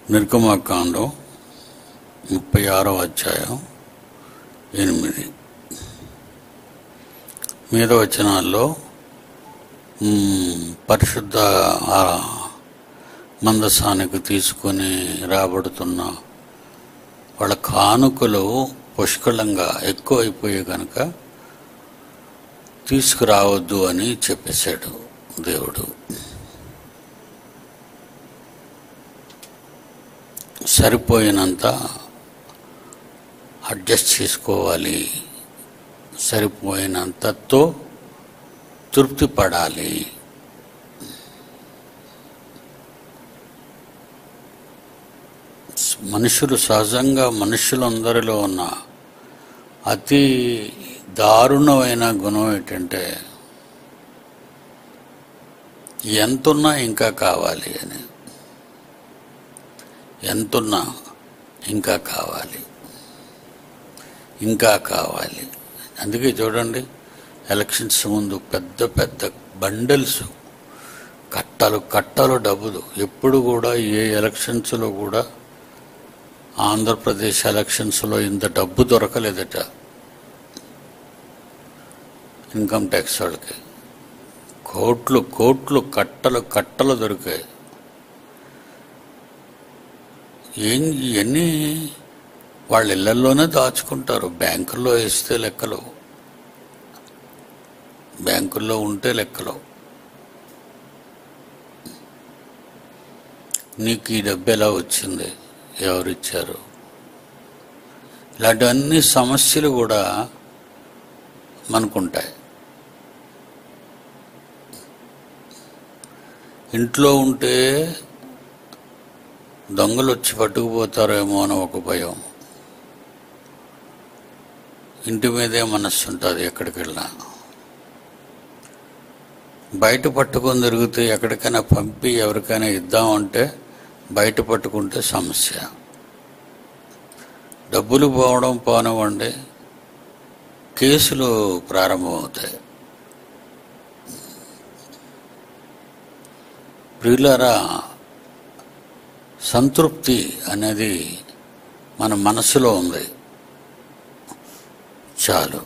నిర్గమాకాండం ముప్పై ఆరో అధ్యాయం ఎనిమిది మీద వచనాల్లో మ్, పరిశుద్ధ ఆ మందసానికి తీసుకొని రాబడుతున్న వాళ్ళ కానుకలు పుష్కలంగా ఎక్కువ అయిపోయాయి కనుక తీసుకురావద్దు అని చెప్పేశాడు దేవుడు సరిపోయినంత అడ్జస్ట్ చేసుకోవాలి సరిపోయినంతతో తృప్తి పడాలి మనుషులు సహజంగా మనుషులందరిలో ఉన్న అతి దారుణమైన గుణం ఏంటంటే ఎంతున్నా ఇంకా కావాలి అని ఎంతున్నా ఇంకా కావాలి ఇంకా కావాలి అందుకే చూడండి ఎలక్షన్స్ ముందు పెద్ద పెద్ద బండిల్స్ కట్టలు కట్టలు డబ్బులు ఎప్పుడు కూడా ఏ ఎలక్షన్స్లో కూడా ఆంధ్రప్రదేశ్ ఎలక్షన్స్లో ఇంత డబ్బు దొరకలేదట ఇన్కమ్ ట్యాక్స్ వాళ్ళకి కోట్లు కోట్లు కట్టలు కట్టలు దొరికాయి ఏం ఇవన్నీ వాళ్ళ ఇళ్లలోనే దాచుకుంటారు బ్యాంకుల్లో వేస్తే లెక్కలు బ్యాంకుల్లో ఉంటే లెక్కలు నీకు ఈ డబ్బు ఎలా వచ్చింది ఎవరిచ్చారు ఇలాంటి అన్ని సమస్యలు కూడా మనకుంటాయి ఇంట్లో ఉంటే దొంగలు వచ్చి పట్టుకుపోతారేమో అని ఒక భయం ఇంటి మీదే మనస్సు ఉంటుంది ఎక్కడికి వెళ్ళినా బయట పట్టుకొని తిరిగితే ఎక్కడికైనా పంపి ఎవరికైనా ఇద్దామంటే బయట పట్టుకుంటే సమస్య డబ్బులు పోవడం పోనివ్వండి కేసులు ప్రారంభమవుతాయి ప్రియులారా సంతృప్తి అనేది మన మనసులో ఉంది చాలు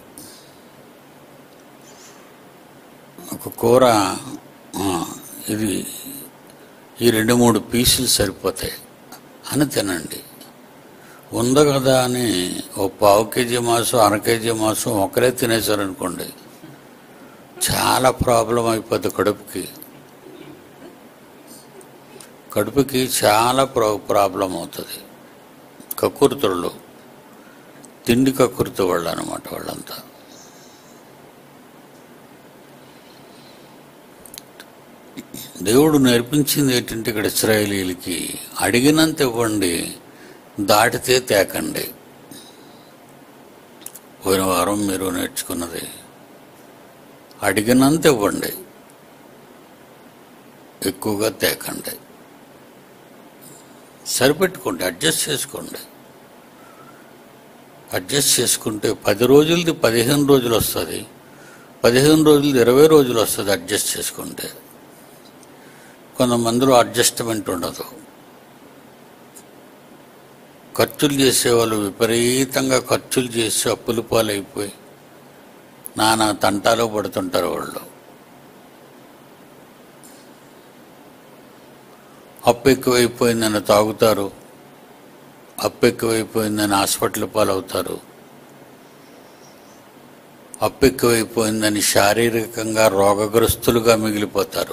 ఒక కూర ఆ, ఇది ఈ రెండు మూడు పీసులు సరిపోతాయి అని తినండి ఉంది కదా అని ఓ పావు కేజీ మాసం అర కేజీ మాసం ఒకరే తినేశారనుకోండి చాలా ప్రాబ్లం అయిపోద్ది కడుపుకి కడుపుకి చాలా ప్రా ప్రాబ్లం అవుతుంది కక్కుర్తులు తిండి కక్కుర్తి వాళ్ళు అనమాట వాళ్ళంతా దేవుడు నేర్పించింది ఏంటంటే ఇక్కడ ఇస్రాయేలీలకి అడిగినంత ఇవ్వండి దాటితే తేకండి పోయిన వారం మీరు నేర్చుకున్నది అడిగినంత ఇవ్వండి ఎక్కువగా తేకండి సరిపెట్టుకోండి అడ్జస్ట్ చేసుకోండి అడ్జస్ట్ చేసుకుంటే పది రోజులది పదిహేను రోజులు వస్తుంది పదిహేను రోజులది ఇరవై రోజులు వస్తుంది అడ్జస్ట్ చేసుకుంటే కొంతమందిలో అడ్జస్ట్మెంట్ ఉండదు ఖర్చులు చేసేవాళ్ళు విపరీతంగా ఖర్చులు చేసి అప్పులు పాలైపోయి నానా తంటాలో పడుతుంటారు వాళ్ళు అప్పు ఎక్కువైపోయిందని తాగుతారు అప్పు ఎక్కువైపోయిందని హాస్పిటల్ పాలవుతారు అప్పు ఎక్కువైపోయిందని శారీరకంగా రోగగ్రస్తులుగా మిగిలిపోతారు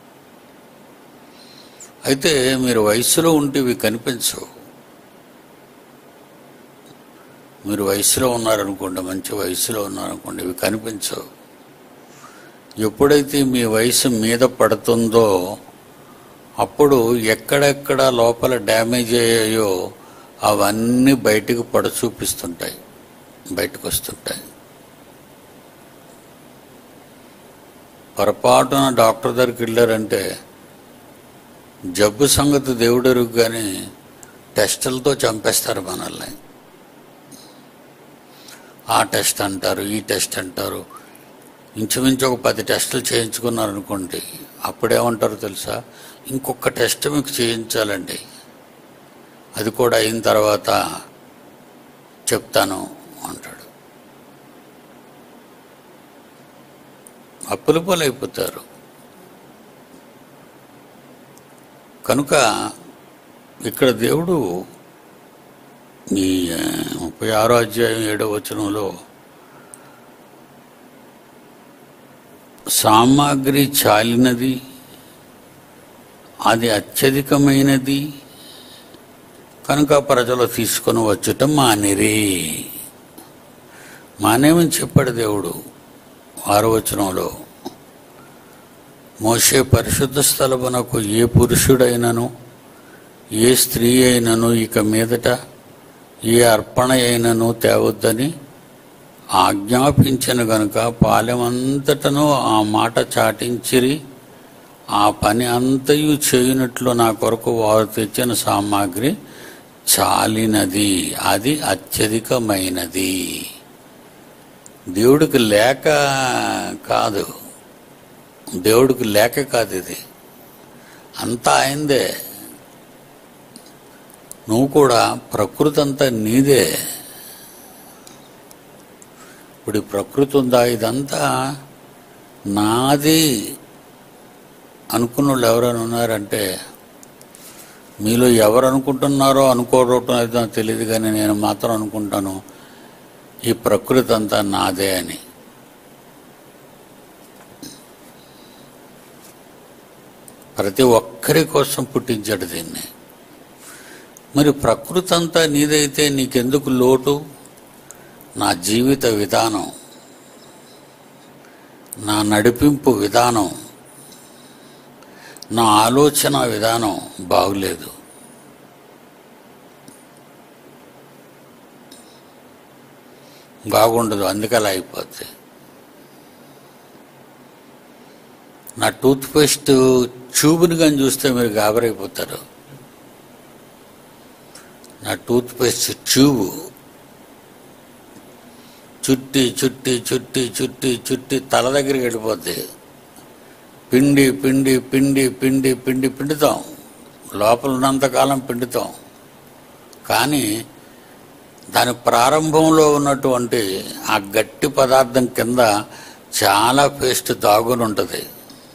అయితే మీరు వయసులో ఉంటే ఇవి కనిపించవు మీరు వయసులో ఉన్నారనుకోండి మంచి వయసులో ఉన్నారనుకోండి ఇవి కనిపించవు ఎప్పుడైతే మీ వయసు మీద పడుతుందో అప్పుడు ఎక్కడెక్కడ లోపల డ్యామేజ్ అయ్యాయో అవన్నీ బయటకు పడ చూపిస్తుంటాయి బయటకు వస్తుంటాయి పొరపాటున డాక్టర్ దగ్గరికి వెళ్ళారంటే జబ్బు సంగతి దేవుడెరుగు కానీ టెస్టులతో చంపేస్తారు మనల్ని ఆ టెస్ట్ అంటారు ఈ టెస్ట్ అంటారు ఇంచుమించు ఒక పది టెస్టులు చేయించుకున్నారనుకోండి అప్పుడేమంటారు తెలుసా ఇంకొక టెస్ట్ మీకు చేయించాలండి అది కూడా అయిన తర్వాత చెప్తాను అంటాడు అప్పుల పాలైపోతారు కనుక ఇక్కడ దేవుడు ఈ ఆ, ముప్పై ఆరో అధ్యాయం ఏడో వచనంలో సామాగ్రి చాలినది అది అత్యధికమైనది కనుక ప్రజలు తీసుకొని వచ్చటం మానేరే మానేమని చెప్పాడు దేవుడు ఆరో వచనంలో మోసే పరిశుద్ధ స్థలమునకు ఏ పురుషుడైనను ఏ స్త్రీ అయినను ఇక మీదట ఏ అర్పణ అయినను తేవద్దని ఆజ్ఞాపించను గనుక పాలెమంతటను ఆ మాట చాటించిరి ఆ పని అంతయు చేయునట్లు నా కొరకు వారు తెచ్చిన సామాగ్రి చాలినది అది అత్యధికమైనది దేవుడికి లేక కాదు దేవుడికి లేక కాదు ఇది అంతా ఆయనదే నువ్వు కూడా ప్రకృతి అంతా నీదే ఇప్పుడు ఈ ప్రకృతి ఉందా ఇదంతా నాది అనుకున్న వాళ్ళు ఎవరైనా ఉన్నారంటే మీలో ఎవరు అనుకుంటున్నారో అనుకోవటం అయితే నాకు తెలియదు కానీ నేను మాత్రం అనుకుంటాను ఈ ప్రకృతి అంతా నాదే అని ప్రతి ఒక్కరి కోసం పుట్టించాడు దీన్ని మరి ప్రకృతి అంతా నీదైతే నీకెందుకు లోటు నా జీవిత విధానం నా నడిపింపు విధానం నా ఆలోచన విధానం బాగులేదు బాగుండదు అందుకే అలా అయిపోద్ది నా టూత్ పేస్ట్ ట్యూబ్ని కానీ చూస్తే మీరు గాబరైపోతారు నా టూత్ పేస్ట్ ట్యూబ్ చుట్టి చుట్టి చుట్టి చుట్టి చుట్టి తల దగ్గరికి వెళ్ళిపోద్ది పిండి పిండి పిండి పిండి పిండి పిండుతాం లోపల ఉన్నంతకాలం పిండుతాం కానీ దాని ప్రారంభంలో ఉన్నటువంటి ఆ గట్టి పదార్థం కింద చాలా పేస్ట్ దాగుని ఉంటుంది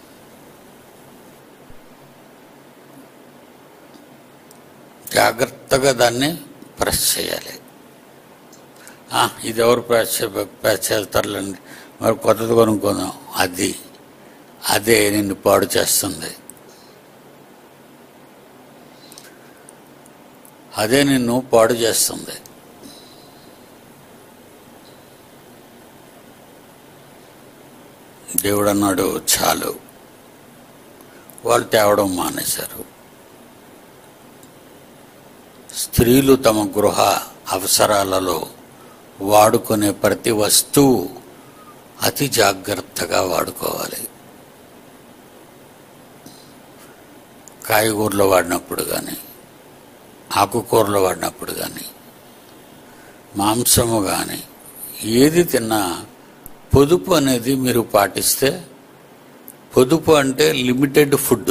జాగ్రత్తగా దాన్ని ప్రెస్ చేయాలి ఆ, ఇది ఎవరు ప్రెస్ చే- ప్రెస్ చేస్తారులేండి మరి కొత్తది కొనుక్కుందాం అది అదే నిన్ను పాడు చేస్తుంది అదే నిన్ను పాడు చేస్తుంది దేవుడు అన్నాడు చాలు వాళ్ళు తేవడం మానేశారు స్త్రీలు తమ గృహ అవసరాలలో వాడుకునే ప్రతి వస్తువు అతి జాగ్రత్తగా వాడుకోవాలి కాయగూరలో వాడినప్పుడు కానీ ఆకుకూరలు వాడినప్పుడు కానీ మాంసము కానీ ఏది తిన్నా పొదుపు అనేది మీరు పాటిస్తే పొదుపు అంటే లిమిటెడ్ ఫుడ్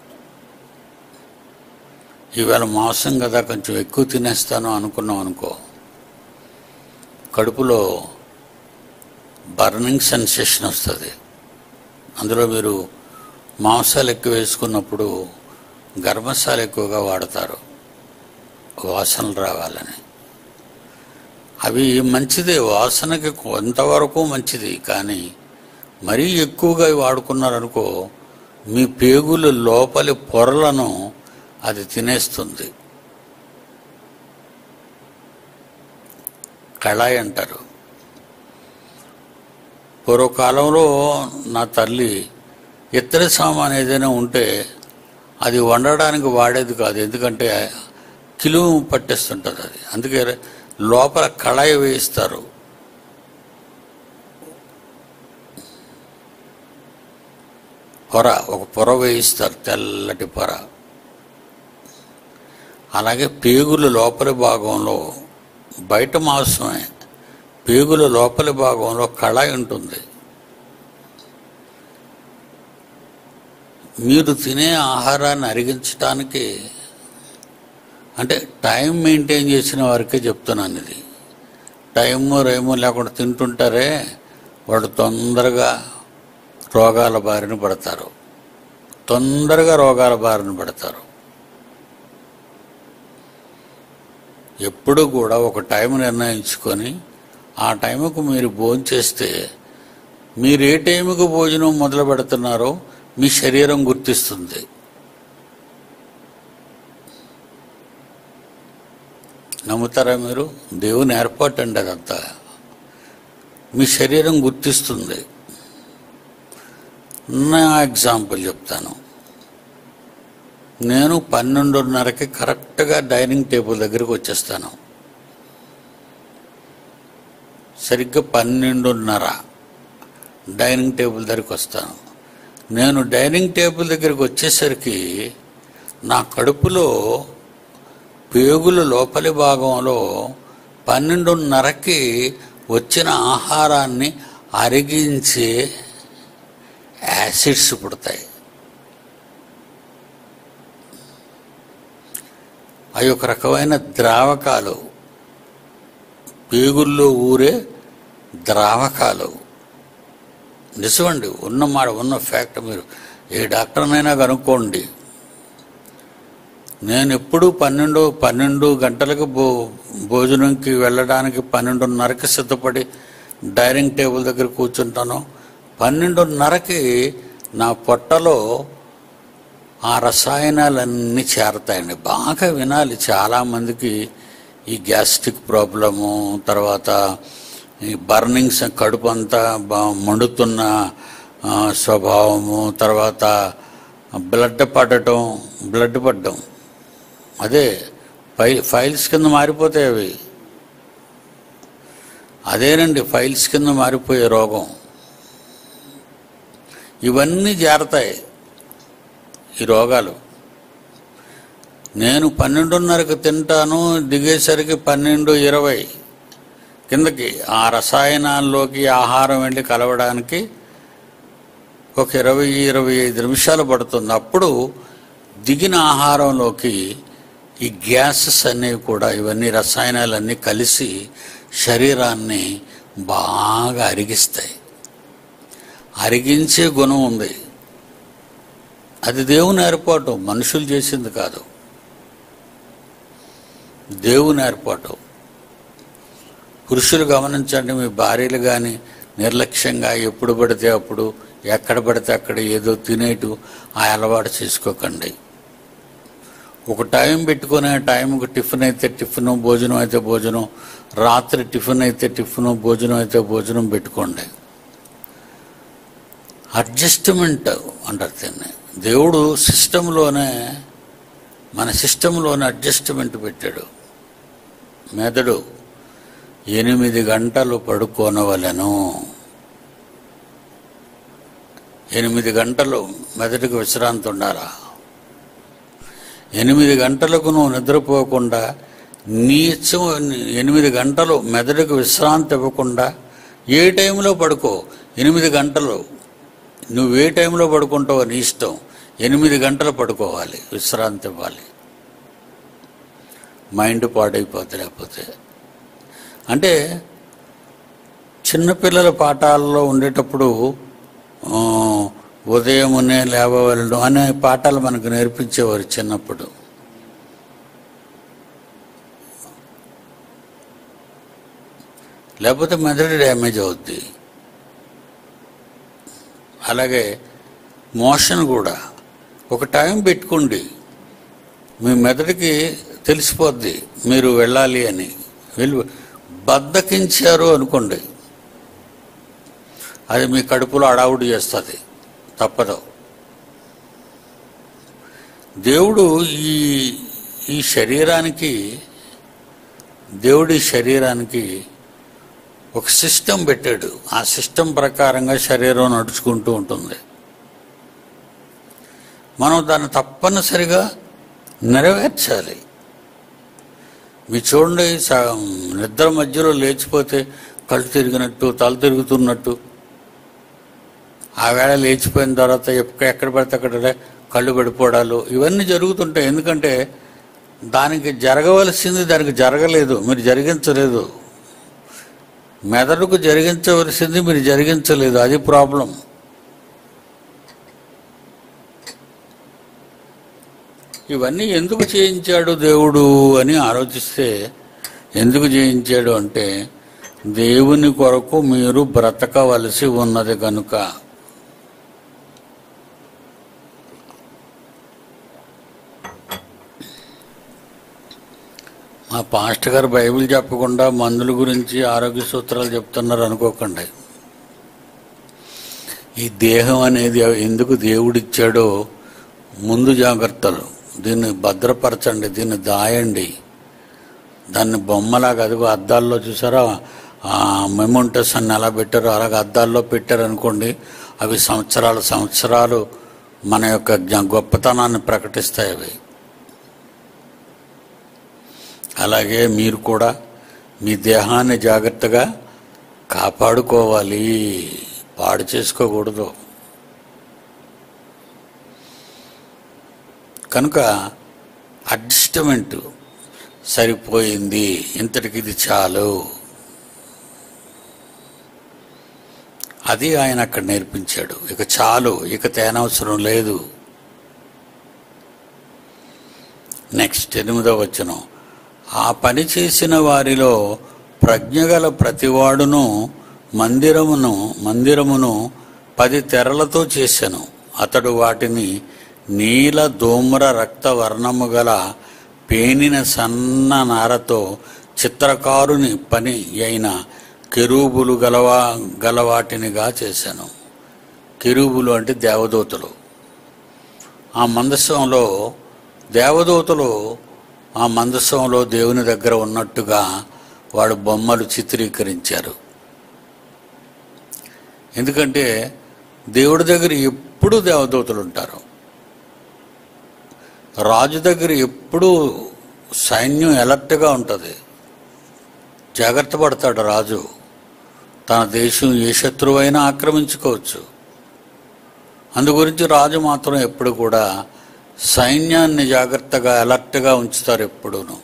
ఈవేళ మాంసం కదా కొంచెం ఎక్కువ తినేస్తాను అనుకున్నాం అనుకో కడుపులో బర్నింగ్ సెన్సేషన్ వస్తుంది అందులో మీరు మాంసాలు ఎక్కువ వేసుకున్నప్పుడు గర్మసాలు ఎక్కువగా వాడతారు వాసనలు రావాలని అవి మంచిదే వాసనకి కొంతవరకు మంచిది కానీ మరీ ఎక్కువగా వాడుకున్నారనుకో మీ పేగుల లోపలి పొరలను అది తినేస్తుంది కళాయి అంటారు పూర్వకాలంలో నా తల్లి ఇతర సామాన్ ఏదైనా ఉంటే అది వండడానికి వాడేది కాదు ఎందుకంటే కిలో పట్టేస్తుంటుంది అది అందుకే లోపల కళాయి వేయిస్తారు పొర ఒక పొర వేయిస్తారు తెల్లటి పొర అలాగే పేగుల లోపలి భాగంలో బయట మాంసమే పేగుల లోపలి భాగంలో కళాయి ఉంటుంది మీరు తినే ఆహారాన్ని అరిగించడానికి అంటే టైం మెయింటైన్ చేసిన వారికే చెప్తున్నాను ఇది టైము రేము లేకుండా తింటుంటారే వాడు తొందరగా రోగాల బారిన పడతారు తొందరగా రోగాల బారిన పడతారు ఎప్పుడు కూడా ఒక టైం నిర్ణయించుకొని ఆ టైంకు మీరు భోజనం చేస్తే మీరు ఏ టైంకు భోజనం మొదలు పెడుతున్నారో మీ శరీరం గుర్తిస్తుంది నమ్ముతారా మీరు దేవుని ఏర్పాటు అండి అదంతా మీ శరీరం గుర్తిస్తుంది నా ఎగ్జాంపుల్ చెప్తాను నేను పన్నెండున్నరకి కరెక్ట్గా డైనింగ్ టేబుల్ దగ్గరికి వచ్చేస్తాను సరిగ్గా పన్నెండున్నర డైనింగ్ టేబుల్ దగ్గరికి వస్తాను నేను డైనింగ్ టేబుల్ దగ్గరికి వచ్చేసరికి నా కడుపులో పేగుల లోపలి భాగంలో పన్నెండున్నరకి వచ్చిన ఆహారాన్ని అరిగించే యాసిడ్స్ పుడతాయి అవి ఒక రకమైన ద్రావకాలు పేగుల్లో ఊరే ద్రావకాలు నిజమండి ఉన్న మాట ఉన్న ఫ్యాక్ట్ మీరు ఏ డాక్టర్నైనా కనుక్కోండి నేను ఎప్పుడు పన్నెండు పన్నెండు గంటలకు భో భోజనంకి వెళ్ళడానికి పన్నెండున్నరకి సిద్ధపడి డైనింగ్ టేబుల్ దగ్గర కూర్చుంటాను పన్నెండున్నరకి నా పొట్టలో ఆ రసాయనాలన్నీ చేరతాయండి బాగా వినాలి చాలామందికి ఈ గ్యాస్ట్రిక్ ప్రాబ్లము తర్వాత ఈ బర్నింగ్స్ కడుపు అంతా బా మండుతున్న ఆ, స్వభావము తర్వాత బ్లడ్ పడటం బ్లడ్ పడడం అదే ఫై ఫైల్స్ కింద మారిపోతాయి అవి అదేనండి ఫైల్స్ కింద మారిపోయే రోగం ఇవన్నీ చేరతాయి ఈ రోగాలు నేను పన్నెండున్నరకు తింటాను దిగేసరికి పన్నెండు ఇరవై కిందకి ఆ రసాయనాల్లోకి ఆహారం వెళ్ళి కలవడానికి ఒక ఇరవై ఇరవై ఐదు నిమిషాలు పడుతుంది అప్పుడు దిగిన ఆహారంలోకి ఈ గ్యాసెస్ అనేవి కూడా ఇవన్నీ రసాయనాలన్నీ కలిసి శరీరాన్ని బాగా అరిగిస్తాయి అరిగించే గుణం ఉంది అది దేవుని ఏర్పాటు మనుషులు చేసింది కాదు దేవుని ఏర్పాటు పురుషులు గమనించండి మీ భార్యలు కానీ నిర్లక్ష్యంగా ఎప్పుడు పడితే అప్పుడు ఎక్కడ పడితే అక్కడ ఏదో తినేటు ఆ అలవాటు చేసుకోకండి ఒక టైం పెట్టుకునే టైంకి టిఫిన్ అయితే టిఫిన్ భోజనం అయితే భోజనం రాత్రి టిఫిన్ అయితే టిఫిన్ భోజనం అయితే భోజనం పెట్టుకోండి అడ్జస్ట్మెంట్ అంటారు దీన్ని దేవుడు సిస్టంలోనే మన సిస్టంలోనే అడ్జస్ట్మెంట్ పెట్టాడు మెదడు ఎనిమిది గంటలు పడుకోనవలెను ఎనిమిది గంటలు మెదడుకు విశ్రాంతి ఉండాలా ఎనిమిది గంటలకు నువ్వు నిద్రపోకుండా నీ ఇష్టం ఎనిమిది గంటలు మెదడుకు విశ్రాంతి ఇవ్వకుండా ఏ టైంలో పడుకో ఎనిమిది గంటలు నువ్వు ఏ టైంలో పడుకుంటావో నీ ఇష్టం ఎనిమిది గంటలు పడుకోవాలి విశ్రాంతి ఇవ్వాలి మైండ్ పాడైపోతుంది లేకపోతే అంటే చిన్నపిల్లల పాఠాల్లో ఉండేటప్పుడు ఆ, ఉదయమునే లేవవలడం అనే పాఠాలు మనకు నేర్పించేవారు చిన్నప్పుడు లేకపోతే మెదడు డ్యామేజ్ అవుద్ది అలాగే మోషన్ కూడా ఒక టైం పెట్టుకోండి మీ మెదడుకి తెలిసిపోద్ది మీరు వెళ్ళాలి అని వెళ్ళి బద్దకించారు అనుకోండి అది మీ కడుపులో అడావుడు చేస్తుంది తప్పదు దేవుడు ఈ ఈ శరీరానికి దేవుడి శరీరానికి ఒక సిస్టమ్ పెట్టాడు ఆ సిస్టమ్ ప్రకారంగా శరీరం నడుచుకుంటూ ఉంటుంది మనం దాన్ని తప్పనిసరిగా నెరవేర్చాలి మీరు చూడండి స- నిద్ర మధ్యలో లేచిపోతే కళ్ళు తిరిగినట్టు తల తిరుగుతున్నట్టు ఆ వేళ లేచిపోయిన తర్వాత ఎక్క- ఎక్కడ పడితే అక్కడ కళ్ళు పడిపోవడాలు ఇవన్నీ జరుగుతుంటాయి ఎందుకంటే దానికి జరగవలసింది దానికి జరగలేదు మీరు జరిగించలేదు మెదడుకు జరిగించవలసింది మీరు జరిగించలేదు అది ప్రాబ్లం ఇవన్నీ ఎందుకు చేయించాడు దేవుడు అని ఆలోచిస్తే ఎందుకు చేయించాడు అంటే దేవుని కొరకు మీరు బ్రతకవలసి ఉన్నది కనుక మా పాస్టర్ గారు బైబిల్ చెప్పకుండా మందుల గురించి ఆరోగ్య సూత్రాలు చెప్తున్నారు అనుకోకండి ఈ దేహం అనేది ఎందుకు దేవుడిచ్చాడో ముందు జాగ్రత్తలు దీన్ని భద్రపరచండి దీన్ని దాయండి దాన్ని బొమ్మలాగా అదిగో అద్దాల్లో చూసారా మెమోంటస్ అని ఎలా పెట్టారో అలాగే అద్దాల్లో పెట్టారు అనుకోండి అవి సంవత్సరాల సంవత్సరాలు మన యొక్క జ్ఞ- గొప్పతనాన్ని ప్రకటిస్తాయి అవి అలాగే మీరు కూడా మీ దేహాన్ని జాగ్రత్తగా కాపాడుకోవాలి పాడు చేసుకోకూడదు కనుక అడ్జస్ట్మెంట్ సరిపోయింది ఇంతటికి ఇది చాలు అది ఆయన అక్కడ నేర్పించాడు ఇక చాలు ఇక తేనవసరం లేదు నెక్స్ట్ ఎనిమిదవ వచనం ఆ పని చేసిన వారిలో ప్రజ్ఞగల ప్రతివాడును మందిరమును మందిరమును పది తెరలతో చేశాను అతడు వాటిని నీల ధూమ్ర రక్త వర్ణము గల పేనిన సన్న నారతో చిత్రకారుని పని అయిన కెరూబులు గలవా గలవాటినిగా చేశాను కెరూబులు అంటే దేవదూతలు ఆ మందస్సంలో దేవదూతలు ఆ మందస్సంలో దేవుని దగ్గర ఉన్నట్టుగా వాడు బొమ్మలు చిత్రీకరించారు ఎందుకంటే దేవుడి దగ్గర ఎప్పుడూ దేవదూతలు ఉంటారు రాజు దగ్గర ఎప్పుడూ సైన్యం ఎలర్ట్గా ఉంటుంది జాగ్రత్త పడతాడు రాజు తన దేశం ఏ శత్రువైనా ఆక్రమించుకోవచ్చు అందు గురించి రాజు మాత్రం ఎప్పుడు కూడా సైన్యాన్ని జాగ్రత్తగా అలర్ట్గా ఉంచుతారు ఎప్పుడూను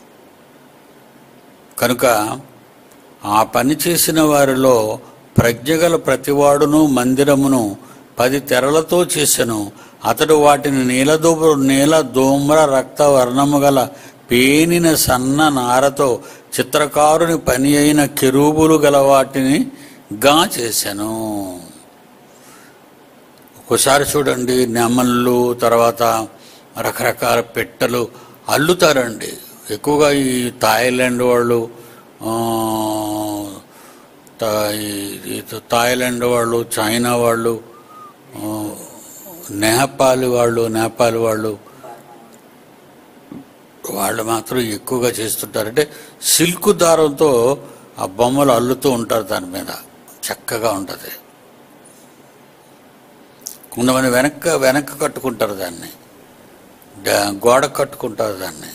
కనుక ఆ పని చేసిన వారిలో ప్రజ్ఞగల ప్రతివాడును మందిరమును పది తెరలతో చేసెను అతడు వాటిని నీలదో నీల దోమ్ర రక్త వర్ణము గల పేనిన సన్న నారతో చిత్రకారుని పని అయిన కెరూబులు గల వాటిని గా చేశాను ఒకసారి చూడండి నెమళ్ళు తర్వాత రకరకాల పెట్టెలు అల్లుతారండి ఎక్కువగా ఈ థాయిలాండ్ వాళ్ళు ఆ, తా- ఈ- ఈ థాయిలాండ్ వాళ్ళు చైనా వాళ్ళు ఆ, నేపాల్ వాళ్ళు నేపాల్ వాళ్ళు వాళ్ళు మాత్రం ఎక్కువగా చేస్తుంటారు అంటే సిల్క్ దారంతో ఆ బొమ్మలు అల్లుతూ ఉంటారు దాని మీద చక్కగా ఉంటుంది కొంతమంది వెనక వెనక్కి కట్టుకుంటారు దాన్ని డా- గోడ కట్టుకుంటారు దాన్ని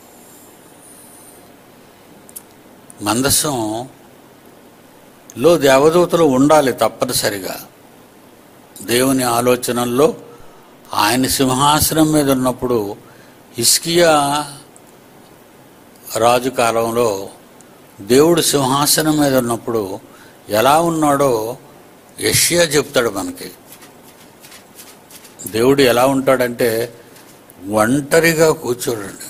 మందసం లో దేవదూతలు ఉండాలి తప్పనిసరిగా దేవుని ఆలోచనల్లో ఆయన సింహాసనం మీద ఉన్నప్పుడు ఇస్కియా రాజు కాలంలో దేవుడు సింహాసనం మీద ఉన్నప్పుడు ఎలా ఉన్నాడో యష్యా చెప్తాడు మనకి దేవుడు ఎలా ఉంటాడంటే ఒంటరిగా కూర్చోడండి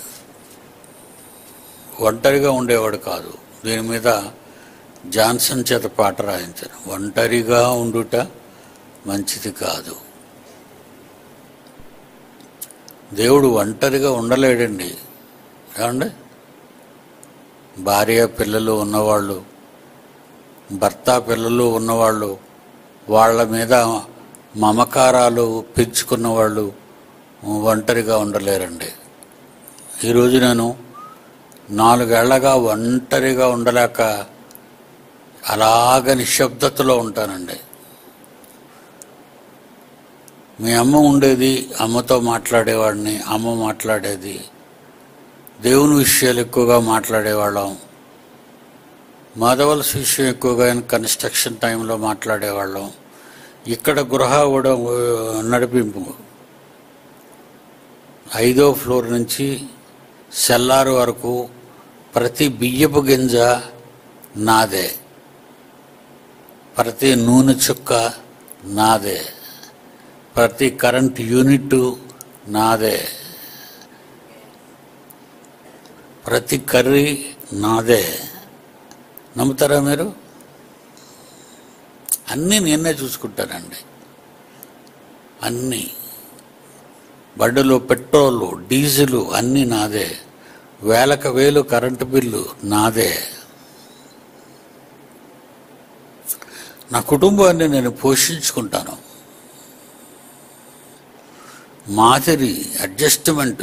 ఒంటరిగా ఉండేవాడు కాదు దీని మీద జాన్సన్ చేత పాట రాయించాను ఒంటరిగా ఉండుట మంచిది కాదు దేవుడు ఒంటరిగా ఉండలేడండి ఏమండి భార్య పిల్లలు ఉన్నవాళ్ళు భర్త పిల్లలు ఉన్నవాళ్ళు వాళ్ళ మీద మమకారాలు పెంచుకున్న వాళ్ళు ఒంటరిగా ఉండలేరండి ఈరోజు నేను నాలుగేళ్లగా ఒంటరిగా ఉండలేక అలాగ నిశ్శబ్దతలో ఉంటానండి మీ అమ్మ ఉండేది అమ్మతో మాట్లాడేవాడిని అమ్మ మాట్లాడేది దేవుని విషయాలు ఎక్కువగా మాట్లాడేవాళ్ళం మాధవలస విషయం ఎక్కువగా కన్స్ట్రక్షన్ టైంలో మాట్లాడేవాళ్ళం ఇక్కడ గృహ కూడా నడిపింపు ఐదో ఫ్లోర్ నుంచి సెల్లారు వరకు ప్రతి బియ్యపు గింజ నాదే ప్రతి నూనె చుక్క నాదే ప్రతి కరెంట్ యూనిట్ నాదే ప్రతి కర్రీ నాదే నమ్ముతారా మీరు అన్నీ నేనే చూసుకుంటానండి అన్నీ బండిలో పెట్రోలు డీజిలు అన్నీ నాదే వేలకు వేలు కరెంటు బిల్లు నాదే నా కుటుంబాన్ని నేను పోషించుకుంటాను మాదిరి అడ్జస్ట్మెంట్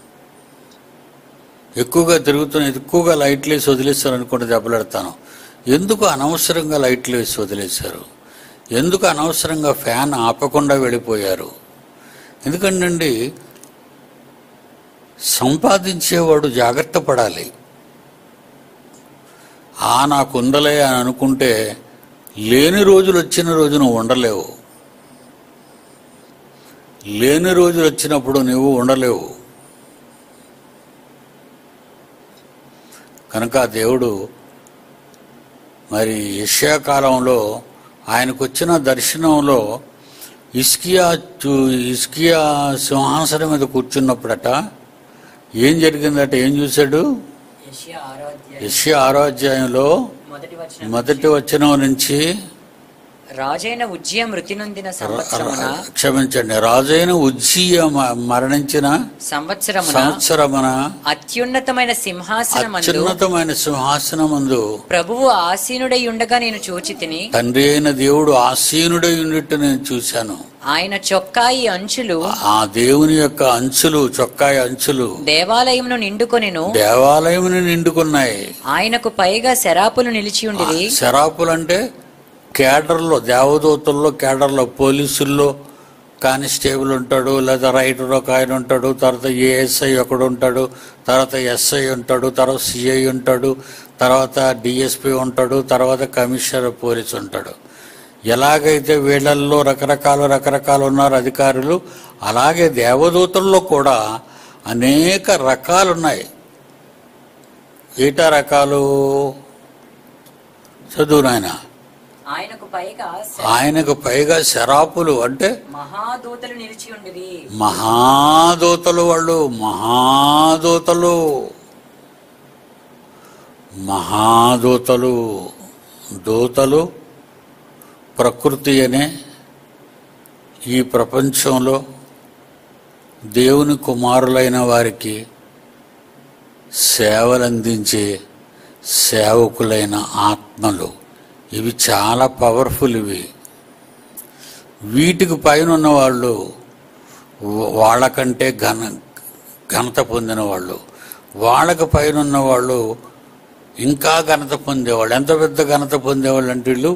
ఎక్కువగా తిరుగుతున్న ఎక్కువగా లైట్లు వేసి వదిలేస్తారు అనుకుంటే దెబ్బలాడతాను ఎందుకు అనవసరంగా లైట్లు వేసి వదిలేశారు ఎందుకు అనవసరంగా ఫ్యాన్ ఆపకుండా వెళ్ళిపోయారు ఎందుకంటే సంపాదించేవాడు జాగ్రత్త పడాలి ఆ నాకు ఉందలే అని అనుకుంటే లేని రోజులు వచ్చిన రోజు నువ్వు ఉండలేవు లేని రోజులు వచ్చినప్పుడు నువ్వు ఉండలేవు కనుక ఆ దేవుడు మరి యష్యా కాలంలో ఆయనకు వచ్చిన దర్శనంలో ఇస్కియా చూ- ఇస్కియా సింహాసనం మీద కూర్చున్నప్పుడట ఏం జరిగిందట ఏం చూశాడు యెషయా ఆరో అధ్యాయం యష్యా ఆరోధ్యాయంలో మొదటి వచనం మొదటి వచనం నుంచి రాజైన ఉజ్జయ మృతి నొందిన సంవత్సరమున క్షమించండి రాజైన ఉజ్జీయ మ- మరణించిన సంవత్సరమున సంవత్సరమున అత్యున్నతమైన సింహాసనమందు అత్యున్నతమైన సింహాసనమందు ప్రభువు ఆసీనుడై ఉండగా నేను చూచి తిని తండ్రి అయిన దేవుడు ఆసీనుడై ఉన్నట్టు నేను చూశాను ఆయన చొక్కాయి అంచులు ఆ దేవుని యొక్క అంచులు చొక్కాయి అంచులు దేవాలయమును నిండుకొనెను దేవాలయముని నిండుకున్నాయి ఆయనకు పైగా శరాపులు నిలిచి ఉండిరి శరాపులు అంటే కేడర్లో దేవదూతల్లో కేడర్లో పోలీసుల్లో కానిస్టేబుల్ ఉంటాడు లేదా రైటర్ ఒక ఆయన ఉంటాడు తర్వాత ఏఎస్ఐ ఒకడు ఉంటాడు తర్వాత ఎస్ఐ ఉంటాడు తర్వాత సిఐ ఉంటాడు తర్వాత డిఎస్పి ఉంటాడు తర్వాత కమిషనర్ పోలీస్ ఉంటాడు ఎలాగైతే వీళ్ళల్లో రకరకాల రకరకాలు ఉన్నారు అధికారులు అలాగే దేవదూతల్లో కూడా అనేక రకాలు ఉన్నాయి ఏటా రకాలు చదువు నాయన ఆయనకు పైగా శ- ఆయనకు పైగా శరాపులు అంటే మహాదూతలు నిలిచి ఉండిరి మహాదూతలు వాళ్ళు మహాదూతలు మహాదూతలు దూతలు ప్రకృతి అనే ఈ ప్రపంచంలో దేవుని కుమారులైన వారికి సేవలందించే సేవకులైన ఆత్మలు ఇవి చాలా పవర్ఫుల్ ఇవి వీటికి పైన ఉన్న వాళ్ళు వా- వాళ్ళకంటే ఘన ఘనత పొందిన వాళ్ళు వాళ్ళకి పైన ఉన్న వాళ్ళు ఇంకా ఘనత పొందేవాళ్ళు ఎంత పెద్ద ఘనత పొందేవాళ్ళు అంటే వీళ్ళు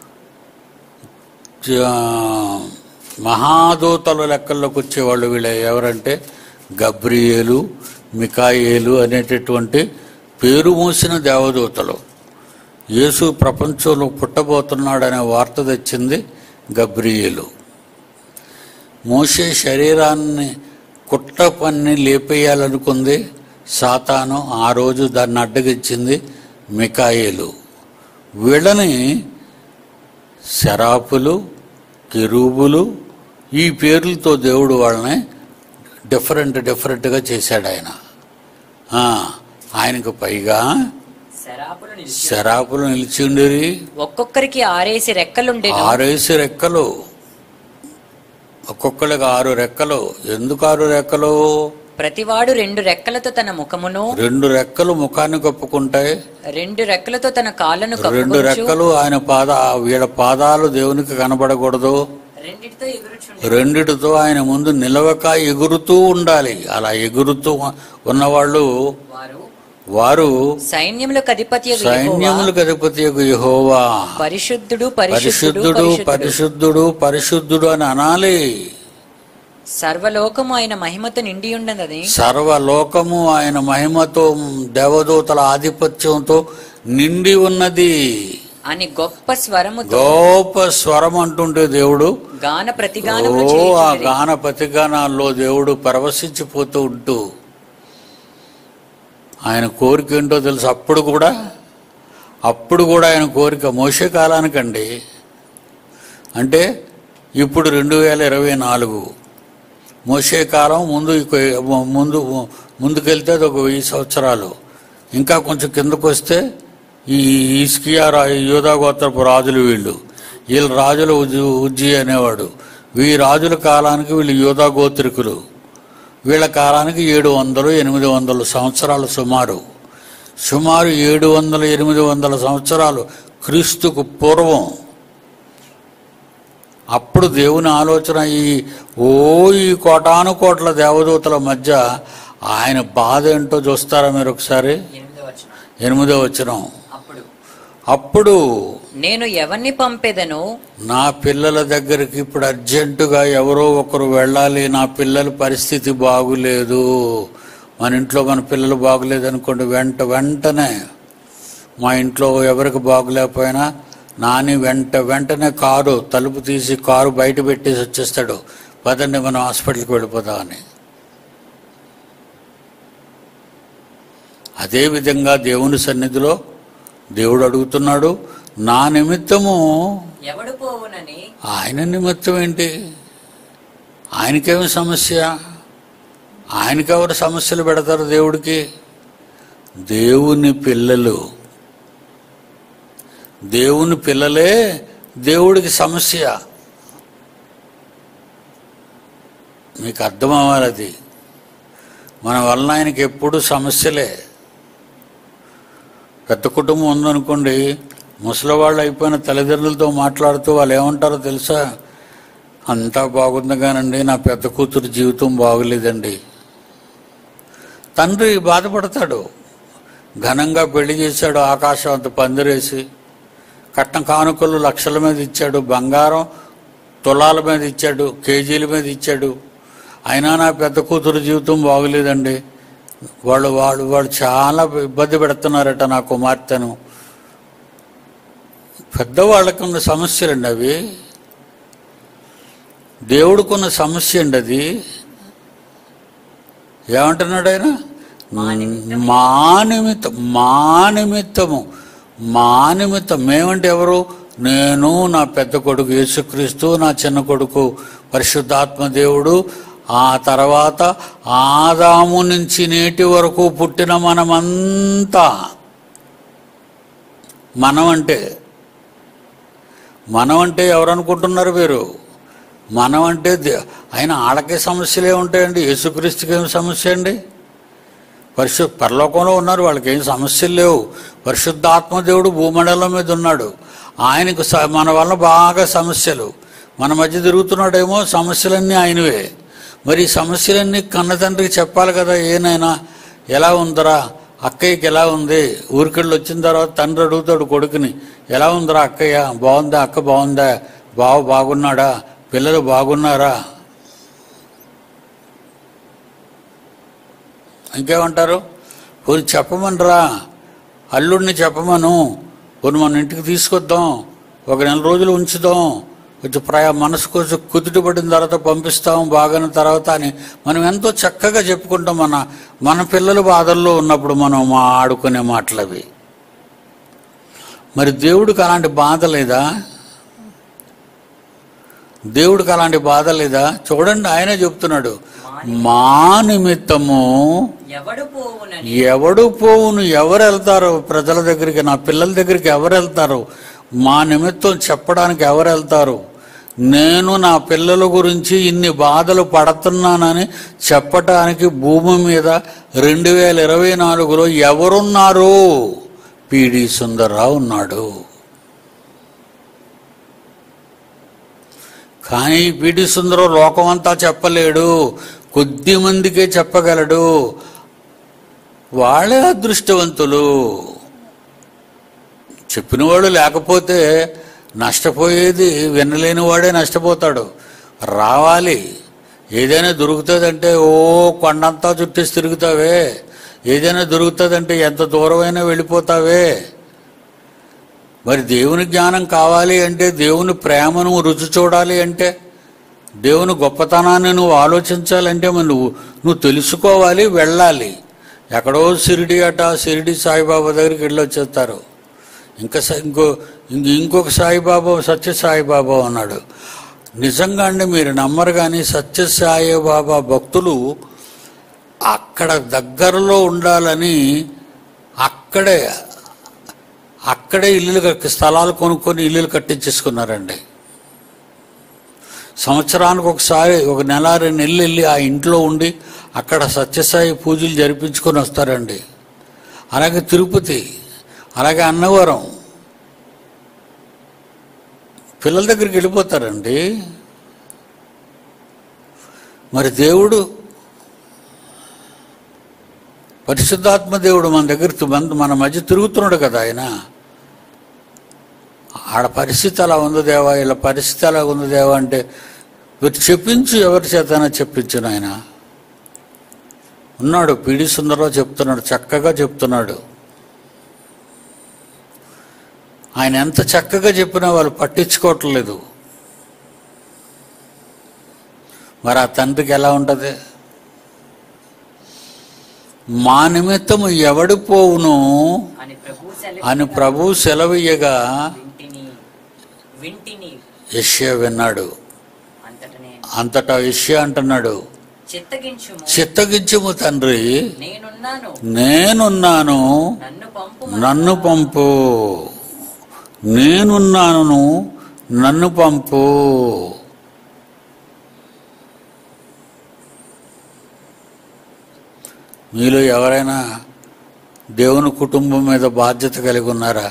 జా- మహాదూతల లెక్కల్లోకి వచ్చేవాళ్ళు వీళ్ళు ఎవరంటే గబ్రియేలు మికాయేలు అనేటటువంటి పేరు మోసిన దేవదూతలు యేసు ప్రపంచంలో పుట్టబోతున్నాడనే వార్త తెచ్చింది గబ్రియేలు మోసే శరీరాన్ని కుట్ర పన్ని లేపేయాలనుకుంది సాతాను ఆ రోజు దాన్ని అడ్డగించింది మికాయేలు వీళ్ళని శరాపులు కెరూబులు ఈ పేర్లతో దేవుడు వాళ్ళని డిఫరెంట్ డిఫరెంట్గా చేశాడు ఆయన ఆ, ఆయనకు పైగా శరాపులు నిలిచి శరాపులు నిలిచి ఉండేవి ఒక్కొక్కరికి ఆరేసి రెక్కలుండెను ఆరేసి రెక్కలు ఒక్కొక్కరికి ఆరు రెక్కలు ఎందుకు ఆరు రెక్కలు ప్రతివాడు రెండు రెక్కలతో తన ముఖమును రెండు రెక్కలు ముఖాన్ని కప్పుకుంటాయి రెండు రెక్కలతో తన కాళ్ళను రెండు కప్పుకొనుచు రెక్కలు ఆయన పాద వీళ్ళ పాదాలు దేవునికి కనబడకూడదు రెండిటితో ఎగురుచుండెను రెండిటితో ఆయన ముందు నిలవక ఎగురుతూ ఉండాలి అలా ఎగురుతూ ఉన్నవాళ్ళు వారు వారు సైన్యములకు అధిపతి సైన్యములకు అధిపతి యెహోవా పరిశుద్ధుడు పరిశుద్ధుడు పరిశుద్ధుడు పరిశుద్ధుడు పరిశుద్ధుడు పరిశుద్ధుడు అని అనాలి సర్వలోకము ఆయన మహిమతో నిండి ఉండదని సర్వలోకము ఆయన మహిమతో దేవదూతల ఆధిపత్యంతో నిండి ఉన్నది అని గొప్ప స్వరముతో గొప్ప స్వరం అంటుంటే దేవుడు గాన ఓ ప్రతిగానములు ఆ చేయుచుండిరి. గాన ప్రతిగానాల్లో దేవుడు పరవశించిపోతూ ఉంటూ ఆయన కోరిక ఏంటో తెలుసు అప్పుడు కూడా అప్పుడు కూడా ఆయన కోరిక మోసే కాలానికండి అంటే ఇప్పుడు రెండు వేల ఇరవై నాలుగు మోసే కాలం ముందు ఇక- ముందు ముందుకెళ్తే అది ఒక వెయ్యి సంవత్సరాలు ఇంకా కొంచెం కిందకు వస్తే ఈ ఇస్కియా రా యోధా గోత్రపు రాజులు వీళ్ళు వీళ్ళు రాజులు ఉజ్జి ఉజ్జి అనేవాడు ఈ రాజుల కాలానికి వీళ్ళు యోధా గోత్రికులు వీళ్ళ కాలానికి ఏడు వందలు ఎనిమిది వందలు సంవత్సరాలు సుమారు సుమారు ఏడు వందల ఎనిమిది వందల సంవత్సరాలు క్రీస్తుకు పూర్వం అప్పుడు దేవుని ఆలోచన ఈ ఓ ఈ కోటాను కోట్ల దేవదూతల మధ్య ఆయన బాధ ఏంటో చూస్తారా మీరు ఒకసారి ఎనిమిదో వచనం ఎనిమిదో వచ్చినం అప్పుడు అప్పుడు నేను ఎవరిని పంపేదను నా పిల్లల దగ్గరికి ఇప్పుడు అర్జెంటుగా ఎవరో ఒకరు వెళ్ళాలి నా పిల్లల పరిస్థితి బాగులేదు మన ఇంట్లో మన పిల్లలు బాగులేదు అనుకోండి వెంట వెంటనే మా ఇంట్లో ఎవరికి బాగులేకపోయినా నాని వెంట వెంటనే కారు తలుపు తీసి కారు బయట పెట్టేసి వచ్చేస్తాడు పదండి మనం హాస్పిటల్కి వెళ్ళిపోదామని అదేవిధంగా దేవుని సన్నిధిలో దేవుడు అడుగుతున్నాడు నా నిమిత్తము ఎవడు పోవునని ఆయన నిమిత్తం ఏంటి ఆయనకేమి సమస్య ఆయనకెవరు సమస్యలు పెడతారు దేవుడికి దేవుని పిల్లలు దేవుని పిల్లలే దేవుడికి సమస్య మీకు అర్థం అవ్వాలి అది మన వలన ఆయనకి ఎప్పుడు సమస్యలే పెద్ద కుటుంబం ఉందనుకోండి ముసలివాళ్ళు అయిపోయిన తల్లిదండ్రులతో మాట్లాడుతూ వాళ్ళు ఏమంటారో తెలుసా అంతా బాగుంది కానండి నా పెద్ద కూతురు జీవితం బాగలేదండి తండ్రి బాధపడతాడు ఘనంగా పెళ్లి చేశాడు ఆకాశం అంత పందిరేసి కట్నం కానుకలు లక్షల మీద ఇచ్చాడు బంగారం తులాల మీద ఇచ్చాడు కేజీల మీద ఇచ్చాడు అయినా నా పెద్ద కూతురు జీవితం బాగలేదండి వాళ్ళు వాళ్ళు వాళ్ళు చాలా ఇబ్బంది పెడుతున్నారట నా కుమార్తెను పెద్దవాళ్ళకు ఉన్న సమస్యలండి అవి దేవుడికున్న సమస్య అండి అది ఏమంటున్నాడు ఆయన మా నిమిత్తం మా నిమిత్తము మా నిమిత్తం మేమంటే ఎవరు నేను నా పెద్ద కొడుకు యేసుక్రీస్తు నా చిన్న కొడుకు పరిశుద్ధాత్మ దేవుడు ఆ తర్వాత ఆదాము నుంచి నేటి వరకు పుట్టిన మనమంతా మనం అంటే మనం అంటే ఎవరు అనుకుంటున్నారు మీరు మనం అంటే దే- ఆయన ఆడకే సమస్యలే ఉంటాయండి యేసుక్రీస్తుకి ఏం సమస్య అండి పరిశు పరలోకంలో ఉన్నారు వాళ్ళకి ఏం సమస్యలు లేవు పరిశుద్ధాత్మ దేవుడు భూమండలం మీద ఉన్నాడు ఆయనకు స- మన వల్ల బాగా సమస్యలు మన మధ్య తిరుగుతున్నాడేమో సమస్యలన్నీ ఆయనవే మరి ఈ సమస్యలన్నీ కన్న తండ్రికి చెప్పాలి కదా ఏనైనా ఎలా ఉందరా అక్కయ్యకి ఎలా ఉంది ఊరికెళ్ళి వచ్చిన తర్వాత తండ్రి అడుగుతాడు కొడుకుని ఎలా ఉందిరా అక్కయ్య బాగుందా అక్క బాగుందా బావ బాగున్నాడా పిల్లలు బాగున్నారా ఇంకేమంటారు పోనీ చెప్పమనరా అల్లుడిని చెప్పమను పోనీ మన ఇంటికి తీసుకొద్దాం ఒక నెల రోజులు ఉంచుదాం కొంచెం ప్రయా మనసు కొంచెం కుదుటి పడిన తర్వాత పంపిస్తాం బాగాన తర్వాత అని మనం ఎంతో చక్కగా చెప్పుకుంటాం మన మన పిల్లలు బాధల్లో ఉన్నప్పుడు మనం మా ఆడుకునే మాటలు అవి మరి దేవుడికి అలాంటి బాధ లేదా దేవుడికి అలాంటి బాధ లేదా చూడండి ఆయనే చెప్తున్నాడు మా నిమిత్తము ఎవడు పోవునని ఎవడు పోవును ఎవరు వెళ్తారు ప్రజల దగ్గరికి నా పిల్లల దగ్గరికి ఎవరు వెళ్తారు మా నిమిత్తం చెప్పడానికి ఎవరు వెళ్తారు నేను నా పిల్లల గురించి ఇన్ని బాధలు పడుతున్నానని చెప్పటానికి భూమి మీద రెండు వేల ఇరవై నాలుగులో ఎవరున్నారు పిడి సుందర్రావు ఉన్నాడు కానీ పిడి సుందరం లోకమంతా చెప్పలేడు కొద్ది మందికే చెప్పగలడు వాళ్ళే అదృష్టవంతులు చెప్పినవాడు లేకపోతే నష్టపోయేది వినలేని వాడే నష్టపోతాడు రావాలి ఏదైనా దొరుకుతుందంటే ఓ కొండంతా చుట్టేసి తిరుగుతావే ఏదైనా దొరుకుతుందంటే ఎంత దూరమైనా వెళ్ళిపోతావే మరి దేవుని జ్ఞానం కావాలి అంటే దేవుని ప్రేమను రుచి చూడాలి అంటే దేవుని గొప్పతనాన్ని నువ్వు ఆలోచించాలంటే మరి నువ్వు నువ్వు తెలుసుకోవాలి వెళ్ళాలి ఎక్కడో షిరిడి అట షిరిడి సాయిబాబా దగ్గరికి వెళ్ళి వచ్చేస్తారు ఇంకా స- ఇంకో ఇంక ఇంకొక సాయిబాబా సత్య సాయిబాబా ఉన్నాడు నిజంగా అండి మీరు నమ్మరు కానీ సత్య సాయిబాబా భక్తులు అక్కడ దగ్గరలో ఉండాలని అక్కడే అక్కడే ఇల్లులు కట్టి- స్థలాలు కొనుక్కొని ఇల్లులు కట్టించేసుకున్నారండి సంవత్సరానికి ఒకసారి ఒక నెల రెండు నెలలు వెళ్ళి ఆ ఇంట్లో ఉండి అక్కడ సత్యసాయి పూజలు జరిపించుకొని వస్తారండి అలాగే తిరుపతి అలాగే అన్నవరం పిల్లల దగ్గరికి వెళ్ళిపోతారండి మరి దేవుడు పరిశుద్ధాత్మ దేవుడు మన దగ్గర తి- మన మన మధ్య తిరుగుతున్నాడు కదా ఆయన ఆడ పరిస్థితి అలా ఉంది దేవా ఇలా పరిస్థితి అలా ఉంది దేవా అంటే వీరు చెప్పించు ఎవరి చేతనా చెప్పించు ఆయన ఉన్నాడు పిడి సుందరరావు చెప్తున్నాడు చక్కగా చెప్తున్నాడు ఆయన ఎంత చక్కగా చెప్పినా వాళ్ళు పట్టించుకోవట్లేదు మరి ఆ తండ్రికి ఎలా ఉంటుంది మా నిమిత్తము ఎవడు పోవును అని ప్రభు సెలవు అని ప్రభు సెలవీయగా వింటిని వింటిని యష్యా విన్నాడు అంతటనే అంతటా యష్యా అంటున్నాడు చిత్తగించుము చిత్తగించుము తండ్రి నేనున్నాను నేనున్నాను నన్ను పంపు నన్ను పంపు నేనున్నాను నన్ను పంపు మీలో ఎవరైనా దేవుని కుటుంబం మీద బాధ్యత కలిగి ఉన్నారా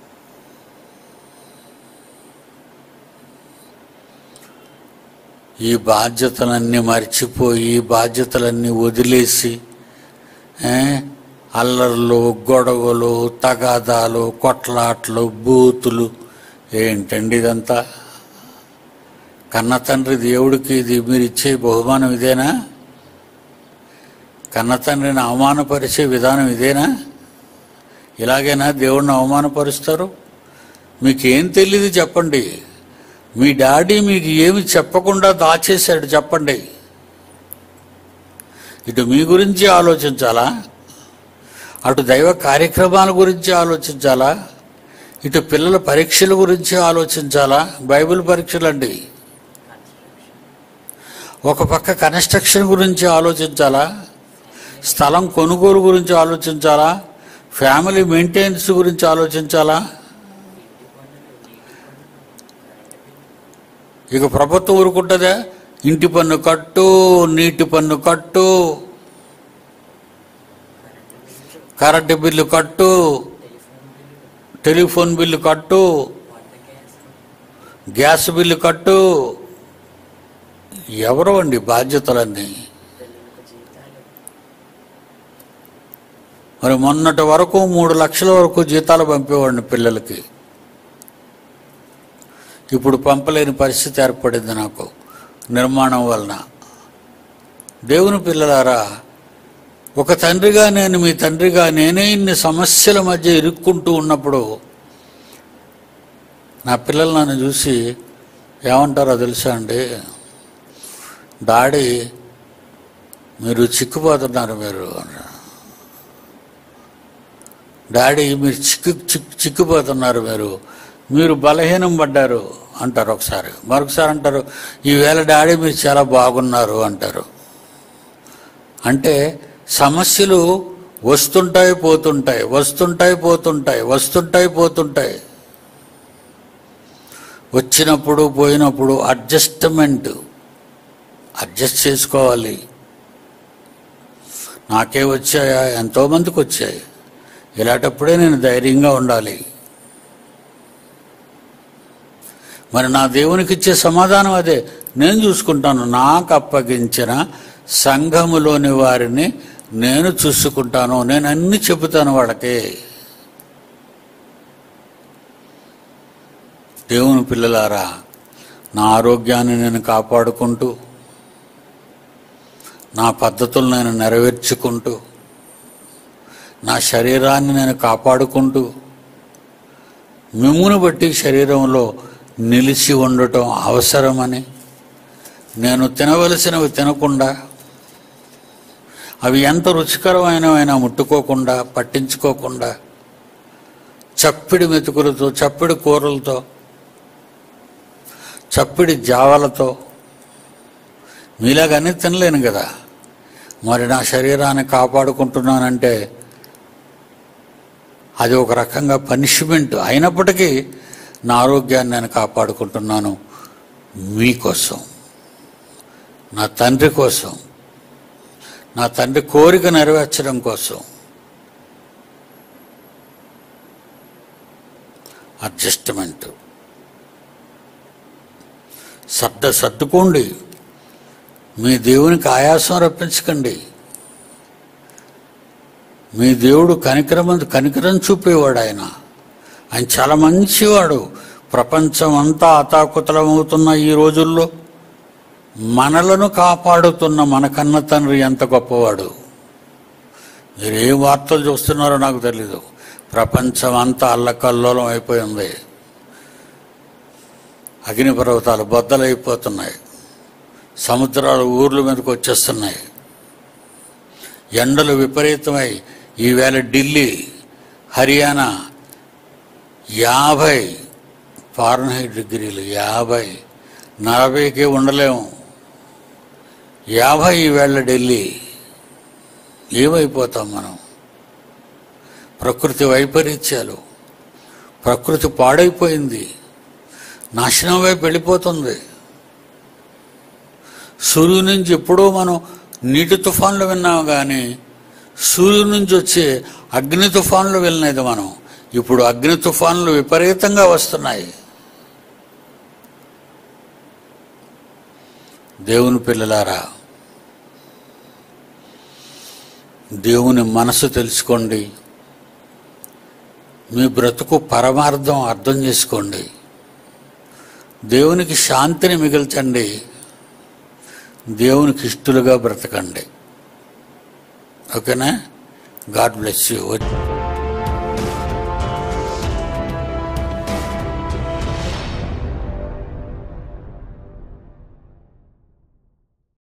ఈ బాధ్యతలన్నీ మర్చిపోయి ఈ బాధ్యతలన్నీ వదిలేసి ఏ, అల్లర్లు గొడవలు తగాదాలు కొట్లాట్లు బూతులు ఏంటండి ఇదంతా కన్న తండ్రి దేవుడికి ఇది మీరు ఇచ్చే బహుమానం ఇదేనా కన్న తండ్రిని అవమానపరిచే విధానం ఇదేనా ఇలాగైనా దేవుడిని అవమానపరుస్తారు మీకేం తెలియదు చెప్పండి మీ డాడీ మీకు ఏమి చెప్పకుండా దాచేశాడు చెప్పండి ఇటు మీ గురించి ఆలోచించాలా అటు దైవ కార్యక్రమాల గురించి ఆలోచించాలా ఇటు పిల్లల పరీక్షల గురించి ఆలోచించాలా బైబిల్ పరీక్షలు అండి ఒక పక్క కన్స్ట్రక్షన్ గురించి ఆలోచించాలా స్థలం కొనుగోలు గురించి ఆలోచించాలా ఫ్యామిలీ మెయింటెనెన్స్ గురించి ఆలోచించాలా ఇక ప్రభుత్వం ఊరుకుంటుందా ఇంటి పన్ను కట్టు నీటి పన్ను కట్టు కరెంటు బిల్లు కట్టు టెలిఫోన్ బిల్లు కట్టు గ్యాస్ బిల్లు కట్టు ఎవరు అండి బాధ్యతలన్నీ మరి మొన్నటి వరకు మూడు లక్షల వరకు జీతాలు పంపేవాడిని పిల్లలకి ఇప్పుడు పంపలేని పరిస్థితి ఏర్పడింది నాకు నిర్మాణం వలన దేవుని పిల్లలారా ఒక తండ్రిగా నేను మీ తండ్రిగా నేనే ఇన్ని సమస్యల మధ్య ఇరుక్కుంటూ ఉన్నప్పుడు నా పిల్లలు నన్ను చూసి ఏమంటారో తెలుసా అండి డాడీ మీరు చిక్కుపోతున్నారు మీరు అన్నారు. డాడీ మీరు చిక్కు చిక్కు చిక్కుపోతున్నారు మీరు మీరు బలహీనం పడ్డారు అంటారు ఒకసారి మరొకసారి అంటారు ఈవేళ డాడీ మీరు చాలా బాగున్నారు అంటారు అంటే సమస్యలు వస్తుంటాయి పోతుంటాయి వస్తుంటాయి పోతుంటాయి వస్తుంటాయి పోతుంటాయి వచ్చినప్పుడు పోయినప్పుడు అడ్జస్ట్మెంట్ అడ్జస్ట్ చేసుకోవాలి నాకే వచ్చాయా ఎంతోమందికి వచ్చాయి ఇలాంటప్పుడే నేను ధైర్యంగా ఉండాలి మరి నా దేవునికి ఇచ్చే సమాధానం అదే నేను చూసుకుంటాను నాకు అప్పగించిన సంఘములోని వారిని నేను చూసుకుంటాను నేను అన్ని చెబుతాను వాళ్ళకి దేవుని పిల్లలారా నా ఆరోగ్యాన్ని నేను కాపాడుకుంటూ నా పద్ధతులు నేను నెరవేర్చుకుంటూ నా శరీరాన్ని నేను కాపాడుకుంటూ మిమ్మును బట్టి శరీరంలో నిలిచి ఉండటం అవసరమని నేను తినవలసినవి తినకుండా అవి ఎంత రుచికరమైనవైనా ముట్టుకోకుండా పట్టించుకోకుండా చప్పిడి మెతుకులతో చప్పిడి కూరలతో చప్పిడి జావలతో మీలాగన్నీ తినలేను కదా మరి నా శరీరాన్ని కాపాడుకుంటున్నానంటే అది ఒక రకంగా పనిష్మెంట్ అయినప్పటికీ నా ఆరోగ్యాన్ని నేను కాపాడుకుంటున్నాను మీకోసం నా తండ్రి కోసం నా తండ్రి కోరిక నెరవేర్చడం కోసం అడ్జస్ట్మెంట్ సర్ద సర్దుకోండి మీ దేవునికి ఆయాసం రప్పించకండి మీ దేవుడు కనికరం కనికరం చూపేవాడు ఆయన ఆయన చాలా మంచివాడు ప్రపంచం అంతా అతాకుతలమవుతున్న ఈ రోజుల్లో మనలను కాపాడుతున్న మన కన్న తండ్రి ఎంత గొప్పవాడు మీరు ఏ వార్తలు చూస్తున్నారో నాకు తెలీదు ప్రపంచం అంతా అల్లకల్లోలం అయిపోయింది అగ్నిపర్వతాలు బద్దలైపోతున్నాయి సముద్రాలు ఊర్ల మీదకి వచ్చేస్తున్నాయి ఎండలు విపరీతమై ఈవేళ ఢిల్లీ హర్యానా యాభై ఫారెన్హైట్ డిగ్రీలు యాభై నలభైకి ఉండలేము యాభై ఈవేళ ఢిల్లీ ఏమైపోతాం మనం ప్రకృతి వైపరీత్యాలు ప్రకృతి పాడైపోయింది నాశనం వైపు వెళ్ళిపోతుంది సూర్యుడి నుంచి ఎప్పుడో మనం నీటి తుఫాన్లు విన్నాం కానీ సూర్యుడి నుంచి వచ్చే అగ్ని తుఫాన్లు వెళ్ళినది మనం ఇప్పుడు అగ్ని తుఫాన్లు విపరీతంగా వస్తున్నాయి దేవుని పిల్లలారా దేవుని మనసు తెలుసుకోండి మీ బ్రతుకు పరమార్థం అర్థం చేసుకోండి దేవునికి శాంతిని మిగిల్చండి దేవునికి ఇష్టలుగా బ్రతకండి ఓకేనా గాడ్ బ్లెస్ యూ